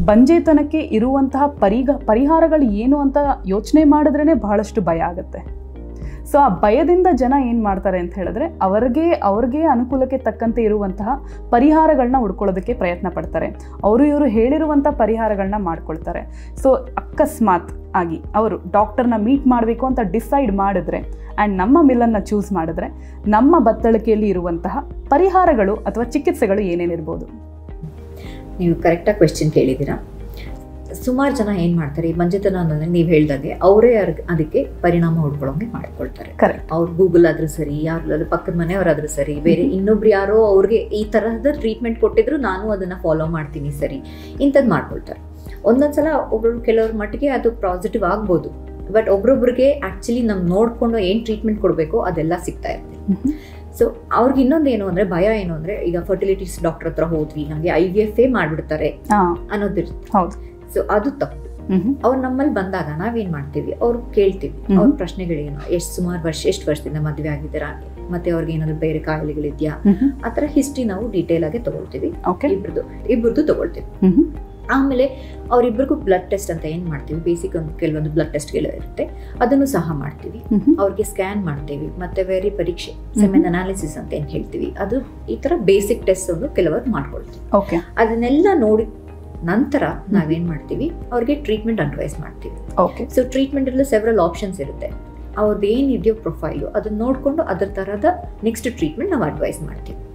ಬಂಜೇತನಕ್ಕೆ ಇರುವಂತಹ ಪರಿಗ ಪರಿಹಾರಗಳು ಏನು ಅಂತ ಯೋಚನೆ ಮಾಡಿದ್ರೇ ಬಹಳಷ್ಟು ಭಯ ಆಗುತ್ತೆ ಸೊ ಆ ಭಯದಿಂದ ಜನ ಏನು ಮಾಡ್ತಾರೆ ಅಂತ ಹೇಳಿದ್ರೆ ಅವ್ರಿಗೆ ಅವ್ರಿಗೆ ಅನುಕೂಲಕ್ಕೆ ತಕ್ಕಂತೆ ಇರುವಂತಹ ಪರಿಹಾರಗಳನ್ನ ಹುಡ್ಕೊಳ್ಳೋದಕ್ಕೆ ಪ್ರಯತ್ನ ಪಡ್ತಾರೆ ಅವರು ಇವರು ಹೇಳಿರುವಂಥ ಪರಿಹಾರಗಳನ್ನ ಮಾಡ್ಕೊಳ್ತಾರೆ ಸೊ ಅಕಸ್ಮಾತ್ ಆಗಿ ಅವರು ಡಾಕ್ಟರ್ನ ಮೀಟ್ ಮಾಡಬೇಕು ಅಂತ ಡಿಸೈಡ್ ಮಾಡಿದ್ರೆ ಆ್ಯಂಡ್ ನಮ್ಮ ಮಿಲ್ಲನ್ನು ಚೂಸ್ ಮಾಡಿದ್ರೆ ನಮ್ಮ ಬತ್ತಳಿಕೆಯಲ್ಲಿ ಇರುವಂತಹ ಪರಿಹಾರಗಳು ಅಥವಾ ಚಿಕಿತ್ಸೆಗಳು ಏನೇನಿರ್ಬೋದು ನೀವು ಕರೆಕ್ಟಾಗಿ ಕ್ವೆಶ್ಚನ್ ಕೇಳಿದ್ದೀರಾ ಸುಮಾರು ಜನ ಏನು ಮಾಡ್ತಾರೆ ಈ ಮಂಜತನ ಅನ್ನೋದ್ರೆ ನೀವು ಹೇಳ್ದಾಗೆ ಅವರೇ ಅದಕ್ಕೆ ಪರಿಣಾಮ ಹುಡ್ಕೊಳ್ಳೋಂಗೆ ಮಾಡ್ಕೊಳ್ತಾರೆ ಕರೆಕ್ಟ್ ಅವ್ರು ಗೂಗಲ್ ಆದ್ರೂ ಸರಿ ಯಾರು ಪಕ್ಕದ ಮನೆಯವರಾದ್ರೂ ಸರಿ ಬೇರೆ ಇನ್ನೊಬ್ರು ಯಾರೋ ಅವ್ರಿಗೆ ಈ ತರಹದ ಟ್ರೀಟ್ಮೆಂಟ್ ಕೊಟ್ಟಿದ್ರು ನಾನು ಅದನ್ನ ಫಾಲೋ ಮಾಡ್ತೀನಿ ಸರಿ ಇಂಥದ್ದು ಮಾಡ್ಕೊಳ್ತಾರೆ ಒಂದೊಂದ್ಸಲ ಒಬ್ರು ಕೆಲವ್ರ ಮಟ್ಟಿಗೆ ಅದು ಪಾಸಿಟಿವ್ ಆಗ್ಬೋದು ಬಟ್ ಒಬ್ರೊಬ್ರಿಗೆ ಆಕ್ಚುಲಿ ನಮ್ ನೋಡ್ಕೊಂಡು ಏನ್ ಟ್ರೀಟ್ಮೆಂಟ್ ಕೊಡಬೇಕು ಅದೆಲ್ಲ ಸಿಗ್ತಾ ಇರುತ್ತೆ ಸೊ ಅವ್ರಿಗೆ ಇನ್ನೊಂದು ಏನು ಅಂದ್ರೆ ಭಯ ಏನು ಅಂದ್ರೆ ಈಗ ಫರ್ಟಿಲಿಟೀಸ್ ಡಾಕ್ಟರ್ ಹತ್ರ ಹೋದ್ವಿ ನಮಗೆ ಐ ವಿ ಎಫ್ ಎ ಮಾಡ್ಬಿಡ್ತಾರೆ ಹಾಂ ಅನ್ನೋದಿರುತ್ತೆ ಹೌದು ಸೊ ಅದು ತಪ್ಪು ಹ್ಞೂ ಅವ್ರು ನಮ್ಮಲ್ಲಿ ಬಂದಾಗ ನಾವೇನ್ ಮಾಡ್ತೀವಿ ಅವ್ರು ಕೇಳ್ತೀವಿ ಹ್ಮ್. ಅವ್ರ ಪ್ರಶ್ನೆಗಳೇನು ಎಷ್ಟು ಸುಮಾರು ವರ್ಷ ಎಷ್ಟು ವರ್ಷದಿಂದ ಮದುವೆ ಆಗಿದ್ದೀರಾ ಮತ್ತೆ ಅವ್ರಿಗೆ ಏನಾದ್ರು ಬೇರೆ ಕಾಯಿಲೆಗಳಿದ್ಯಾ ಹ್ಞೂ ಆ ಥರ ಹಿಸ್ಟ್ರಿ ನಾವು ಡೀಟೇಲ್ ಆಗಿ ತಗೊಳ್ತೀವಿ ಓಕೆ ಇಬ್ರದ್ದು ಇಬ್ರದ್ದು ತಗೊಳ್ತೀವಿ ಹ್ಞೂ ಆಮೇಲೆ ಅವರಿಬ್ಬರಿಗೂ ಬ್ಲಡ್ ಟೆಸ್ಟ್ ಅಂತ ಏನು ಮಾಡ್ತೀವಿ ಬೇಸಿಕ್ ಒಂದು ಕೆಲವೊಂದು ಬ್ಲಡ್ ಟೆಸ್ಟ್ಗಳು ಇರುತ್ತೆ ಅದನ್ನು ಸಹ ಮಾಡ್ತೀವಿ ಹ್ಞೂ ಅವ್ರಿಗೆ ಸ್ಕ್ಯಾನ್ ಮಾಡ್ತೀವಿ ಮತ್ತೆ ಬೇರೆ ಪರೀಕ್ಷೆ ಸೆಮೆನ್ ಅನಾಲಿಸಿಸ್ ಅಂತ ಏನು ಹೇಳ್ತೀವಿ ಅದು ಈ ಥರ ಬೇಸಿಕ್ ಟೆಸ್ಟ್ ಒಂದು ಕೆಲವರು ಮಾಡ್ಕೊಳ್ತೀವಿ ಓಕೆ ಅದನ್ನೆಲ್ಲ ನೋಡಿ ನಂತರ ನಾವೇನ್ ಮಾಡ್ತೀವಿ ಅವ್ರಿಗೆ ಟ್ರೀಟ್ಮೆಂಟ್ ಅಡ್ವೈಸ್ ಮಾಡ್ತೀವಿ ಓಕೆ ಸೊ ಟ್ರೀಟ್ಮೆಂಟಲ್ಲಿ ಸೆವೆರಲ್ ಆಪ್ಷನ್ಸ್ ಇರುತ್ತೆ ಅವ್ರದ್ದು ಏನಿದೆಯೋ ಪ್ರೊಫೈಲು ಅದನ್ನ ನೋಡಿಕೊಂಡು ಅದರ ಥರದ ನೆಕ್ಸ್ಟ್ ಟ್ರೀಟ್ಮೆಂಟ್ ನಾವು ಅಡ್ವೈಸ್ ಮಾಡ್ತೀವಿ